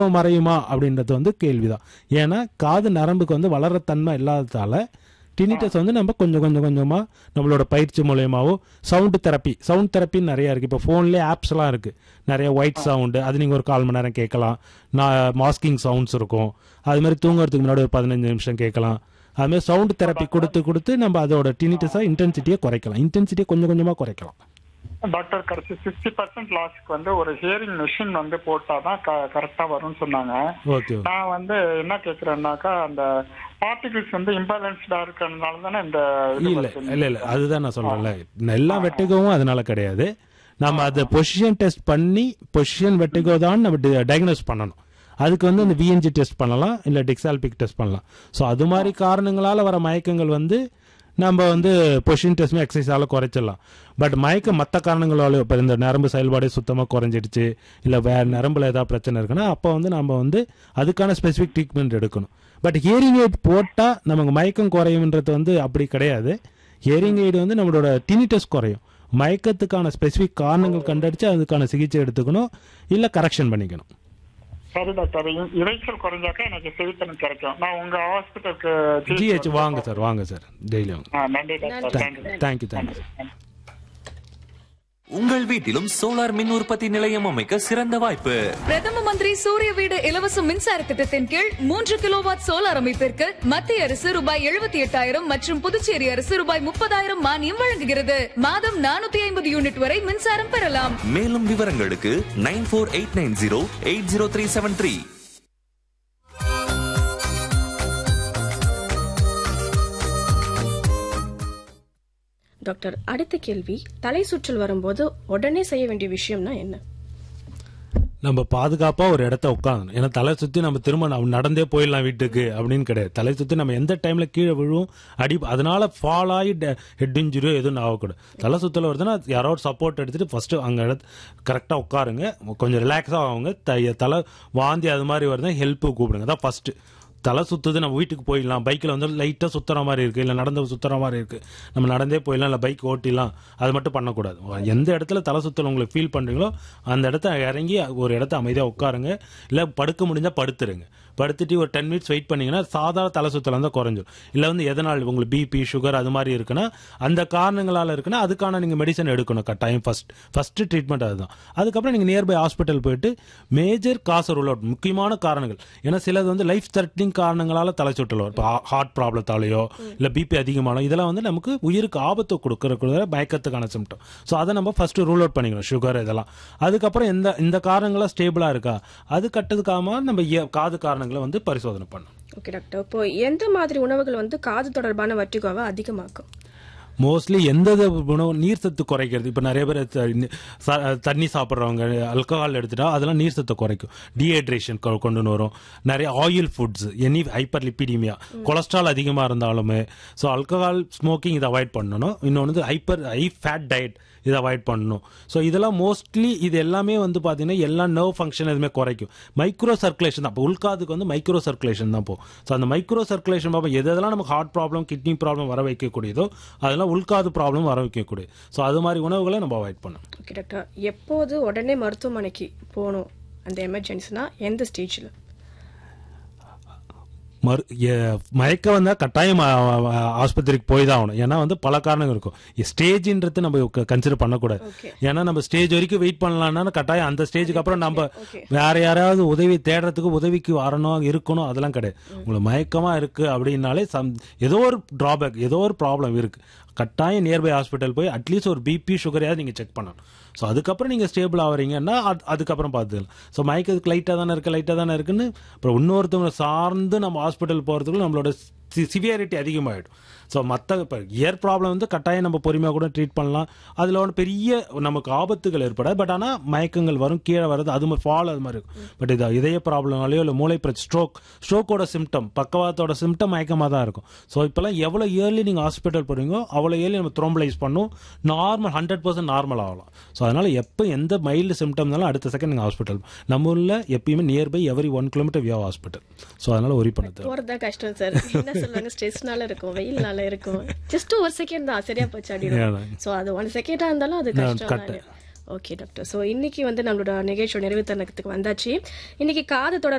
மறையுமா அப்படின்றது வந்து கேள்விதான் ஏன்னா காது நரம்புக்கு வந்து வளர தன்மை இல்லாததால டினிட்டஸ் வந்து நம்ம கொஞ்சம் கொஞ்சம் கொஞ்சமா நம்மளோட பயிற்சி மூலயமாவோ சவுண்டு தெரப்பி சவுண்ட் தெரப்பின்னு நிறைய இருக்கு இப்போ ஃபோன்லேயே ஆப்ஸ்லாம் இருக்கு நிறைய ஒயிட் சவுண்டு அது நீங்க ஒரு கால் மணி நேரம் கேட்கலாம் நான் மாஸ்கிங் சவுண்ட்ஸ் இருக்கும் அது மாதிரி தூங்குறதுக்கு முன்னாடி ஒரு பதினஞ்சு நிமிஷம் கேட்கலாம் அது மாதிரி சவுண்ட் தெரப்பி கொடுத்து கொடுத்து நம்ம அதோட டினிட்டஸா இன்டென்சிட்டியை குறைக்கலாம் இன்டென்சிட்டியை கொஞ்சம் கொஞ்சமா குறைக்கலாம் டாக்டர் கடைசி சிக்ஸ்டி பர்சன்ட் லாஸ்க்கு வந்து ஒரு ஹியரிங் மிஷின் வந்து போட்டாதான் கரெக்டா வரும்னு சொன்னாங்க ஓகே நான் வந்து என்ன கேக்குறேன்னாக்கா அந்த பார்ட்டிகிள்ஸ் வந்து இம்பேலன்ஸ்டா இருக்கிறதுனால தானே இந்த இது இல்ல வருது. இல்ல இல்ல அதுதான் நான் சொல்றேன்ல எல்லா வெட்டிகவும் அதனால கிடையாது நம்ம அதை பொசிஷன் டெஸ்ட் பண்ணி பொசிஷன் வெட்டிகோ தான் நம்ம டயக்னோஸ் பண்ணணும் அதுக்கு வந்து அந்த விஎன்ஜி டெஸ்ட் பண்ணலாம் இல்ல டிக்ஸால்பிக் டெஸ்ட் பண்ணலாம் ஸோ அது மாதிரி காரணங்களால வர மயக்கங்கள் வந்து நம்ம வந்து பொசிஷன் டெஸ்ட் எக்ஸசைஸால குறைச்சிடலாம் பட் மயக்க மற்ற காரணங்களால இப்போ இந்த நரம்பு செயல்பாடே சுத்தமாக குறைஞ்சிடுச்சு இல்லை வேற நரம்புல ஏதாவது பிரச்சனை இருக்குன்னா அப்போ வந்து நம்ம வந்து அதுக்கான ஸ்பெசிஃபிக் ட்ரீட்மெண்ட் எடுக்கணும் பட் ஹியரிங் எய்ட் போட்டால் நமக்கு மயக்கம் குறையும்ன்றது வந்து அப்படி கிடையாது ஹியரிங் எய்டு வந்து நம்மளோட டினிட்டஸ் குறையும் மயக்கத்துக்கான ஸ்பெசிஃபிக் காரணங்கள் கண்டடிச்சு அதுக்கான சிகிச்சை எடுத்துக்கணும் இல்லை கரெக்ஷன் பண்ணிக்கணும் சரி டாக்டர் இ- இரைச்சல் குறைஞ்சாக்கா எனக்கு செவித்தனம் கிடைக்கும் நான் உங்க ஹாஸ்பிட்டலுக்கு ஜிஹெச் வாங்க சார் வாங்க சார் டெய்லி வாங்க ஆ, நன்றி டாக்டர் தேங்க்யூ தேங்க்யூ தேங்க்யூ உங்கள் வீட்டிலும் சோலார் மின் உற்பத்தி நிலையம் அமைக்க சிறந்த வாய்ப்பு பிரதம மந்திரி சூரிய வீடு இலவச மின்சார திட்டத்தின் கீழ் மூன்று கிலோவாட் சோலார் அமைப்பிற்கு மத்திய அரசு ரூபாய் எழுபத்தி எட்டாயிரம் மற்றும் புதுச்சேரி அரசு ரூபாய் முப்பதாயிரம் மானியம் வழங்குகிறது மாதம் நானூத்தி ஐம்பது யூனிட் வரை மின்சாரம் பெறலாம் மேலும் விவரங்களுக்கு nine four eight nine zero eight zero three seven three doctor அடுத்த கேள்வி தலை சுற்றல் வரும்போது உடனே செய்ய வேண்டிய விஷயம்னா என்ன நம்ம பாதுகாப்பா ஒரு இடத்த உட்காரணும் ஏன்னா தலை சுத்தி நம்ம திரும்ப நம்ம நடந்தே போயிடலாம் வீட்டுக்கு அப்படின்னு கிடையாது தலை சுத்தி நம்ம எந்த டைம்ல கீழே விழுவும் அடி அதனால ஃபால் ஆகி ஹெட் இன்ஜுரியோ எதுவும் ஆகக்கூடாது தலை சுத்தல் வருதுன்னா யாரோ ஒரு சப்போர்ட் எடுத்துட்டு ஃபர்ஸ்ட் அங்க இடத்து கரெக்டா உட்காருங்க கொஞ்சம் ரிலாக்ஸா ஆகுங்க த- தலை வாந்தி அது மாதிரி வருதுன்னா ஹெல்ப் கூப்பிடுங்க அதான் ஃபர்ஸ்ட் தலை சுத்துது நம்ம வீட்டுக்கு போயிடலாம் பைக்கில் வந்து லைட்டாக சுத்துற மாதிரி இருக்கு இல்லை நடந்து சுத்துற மாதிரி இருக்கு நம்ம நடந்தே போயிடலாம் இல்லை பைக் ஓட்டிடலாம் அது மட்டும் பண்ணக்கூடாது எந்த இடத்துல தலை சுத்தல் உங்களுக்கு ஃபீல் பண்றீங்களோ அந்த இடத்த இறங்கி ஒரு இடத்த அமைதியாக உட்காருங்க இல்லை படுக்க முடிஞ்சா படுத்துருங்க படுத்துட்டு ஒரு டென் மினிட்ஸ் வெயிட் பண்ணீங்கன்னா சாதாரண தலை சுத்தல் தான் குறைஞ்சிரும் இல்லை வந்து எதனால் உங்களுக்கு பிபி சுகர் அது மாதிரி இருக்குன்னா அந்த காரணங்களால இருக்குன்னா அதுக்கான நீங்கள் மெடிசன் எடுக்கணும் கட்டாயம் ஃபர்ஸ்ட் ஃபர்ஸ்ட் ட்ரீட்மெண்ட் அதுதான் அதுக்கப்புறம் நீங்கள் நியர்பை ஹாஸ்பிட்டல் போயிட்டு மேஜர் காசு ரூல் அவுட் முக்கியமான காரணங்கள் ஏன்னா சிலது வந்து லைஃப் த்ரெட்னிங் காரணங்களால தலை சுற்றல் வரும் இப்போ ஹார்ட் ப்ராப்ளத்தாலேயோ இல்லை பிபி அதிகமானோ இதெல்லாம் வந்து நமக்கு உயிருக்கு ஆபத்து கொடுக்குற மயக்கத்துக்கான சிம்டம் ஸோ அதை நம்ம ஃபர்ஸ்ட் ரூல் அவுட் பண்ணிக்கணும் சுகர் இதெல்லாம் அதுக்கப்புறம் இந்த இந்த காரணங்களா ஸ்டேபிளாக இருக்கா அது கட்டதுக்காம நம்ம இய- காது காரணங்களை வந்து பரிசோதனை பண்ணணும் ஓகே டாக்டர் இப்போ எந்த மாதிரி உணவுகள் வந்து காது தொடர்பான வட்டிகோவை அதிகமாக்கும் மோஸ்ட்லி எந்த இது உணவு நீர் சத்து குறைக்கிறது இப்போ நிறைய பேர் த- ச- தண்ணி சாப்பிட்றவங்க ஆல்கஹால் எடுத்துட்டா அதெல்லாம் நீர் சத்தை குறைக்கும் டீஹைட்ரேஷன் கொண்டு வரும் நிறைய oil foods any hyperlipidaemia cholesterol அதிகமாக இருந்தாலுமே ஸோ ஆல்கஹால் ஸ்மோக்கிங் இதை அவாய்ட் பண்ணணும் இன்னொன்று வந்து ஹைப்பர் ஹை ஃபேட் டயட் இதை அவாய்ட் பண்ணணும் ஸோ இதெல்லாம் மோஸ்ட்லி இது எல்லாமே வந்து பார்த்தீங்கன்னா எல்லா நர்வ் ஃபங்க்ஷன் எதுவுமே குறைக்கும் மைக்ரோ சர்க்குலேஷன் தான் இப்போ உள்காதுக்கு வந்து மைக்ரோ சர்க்குலேஷன் தான் போகும் ஸோ அந்த மைக்ரோ சர்க்குலேஷன் பார்ப்போம் எது எதெல்லாம் நமக்கு ஹார்ட் ப்ராப்ளம் கிட்னி ப்ராப்ளம் வர வைக்கக்கூடியதோ அதெல்லாம் உள்காது ப்ராப்ளம் வர வைக்கக்கூடியது ஸோ அது மாதிரி உணவுகளை நம்ம அவாய்ட் பண்ணணும் ஓகே டாக்டர் எப்போது உடனே மருத்துவமனைக்கு போகணும் அந்த எமர்ஜென்சினா எந்த ஸ்டேஜில் மறு எ- மயக்கம் வந்தா கட்டாயம் ஆ, ஆ, ஆஸ்பத்திரிக்கு போய் தான் ஆகணும் ஏன்னா வந்து பல காரணங்கள் இருக்கும் ஸ்டேஜ்ன்றது நம்ம கன்சிடர் பண்ணக்கூடாது Okay. ஏன்னா நம்ம ஸ்டேஜ் வரைக்கும் வெயிட் பண்ணலாம்னா கட்டாயம் அந்த ஸ்டேஜுக்கு அப்புறம் நம்ம Okay. வேற யாராவது உதவி தேடுறதுக்கு உதவிக்கு வரணும் இருக்கணும் அதெல்லாம் கிடையாது உங்களுக்கு மயக்கமா இருக்கு அப்படின்னாலே சம் ஏதோ ஒரு டிராபேக் ஏதோ ஒரு ப்ராப்ளம் இருக்கு கட்டாயம் நியர்பை ஹாஸ்பிட்டல் போய் அட்லீஸ்ட் ஒரு பிபி சுகரையாவது நீங்க செக் பண்ணணும் ஸோ அதுக்கப்புறம் நீங்க ஸ்டேபிள் ஆவறீங்கன்னா அது- அதுக்கப்புறம் பார்த்துக்கலாம் ஸோ மயக்கத்துக்கு லைட்டாக தானே இருக்கு லைட்டாக தானே இருக்குன்னு அப்புறம் இன்னொருத்தவங்க சார்ந்து நம்ம ஹாஸ்பிட்டல் போகிறதுக்குள்ள நம்மளோட சிவியாரிட்டி அதிகமாகிடும் ஸோ மற்ற இப்போ இயர் ப்ராப்ளம் வந்து கட்டாயம் நம்ம பொறுமையாக கூட ட்ரீட் பண்ணலாம் அதில் ஒன்று பெரிய நமக்கு ஆபத்துகள் ஏற்படாது பட் ஆனால் மயக்கங்கள் வரும் கீழே வர்றது அது மாதிரி ஃபால் அது மாதிரி இருக்கும் பட் இது இதய ப்ராப்ளம்னாலேயோ இல்லை மூளை பிரச்சனை ஸ்ட்ரோக் ஸ்ட்ரோக்கோட சிம்டம் பக்கவாத்தோட சிம்டம் மயக்கமாக தான் இருக்கும் ஸோ இப்போல்லாம் எவ்வளோ இயர்லி நீங்கள் ஹாஸ்பிட்டல் போகிறீங்களோ அவ்வளோ இயர்லி நம்ம த்ரோம்பலைஸ் பண்ணும் நார்மல் ஹண்ட்ரட் பர்சன்ட் நார்மல் ஆகலாம் ஸோ அதனால் எப்போ எந்த மைல்டு சிம்டம்னாலும் அடுத்த செகண்ட் நீங்கள் ஹாஸ்பிட்டல் நம்ம ஊரில் எப்பயுமே நியர்பை எவரி ஒன் கிலோமீட்டர் வியா ஹாஸ்பிட்டல் ஸோ அதனால் ஒரி பண்ண தேவை போறது தான் கஷ்டம் சார் என்ன சொல்லுவாங்க ஸ்ட்ரெஸ்னால இருக்கும் வெயில்னால இருக்கும் ஜஸ்ட் ஒரு செகண்ட் தான் சரியா போச்சு அப்படின்னு Yeah. ஸோ அது ஒன் செகண்டா இருந்தாலும் அது நான் கஷ்டம் கட்டு. தானே ஓகே டாக்டர் ஸோ இன்னைக்கு வந்து நம்மளோட நிகழ்ச்சியோட நிறைவு தருணத்துக்கு வந்தாச்சு இன்னைக்கு காது தொடர்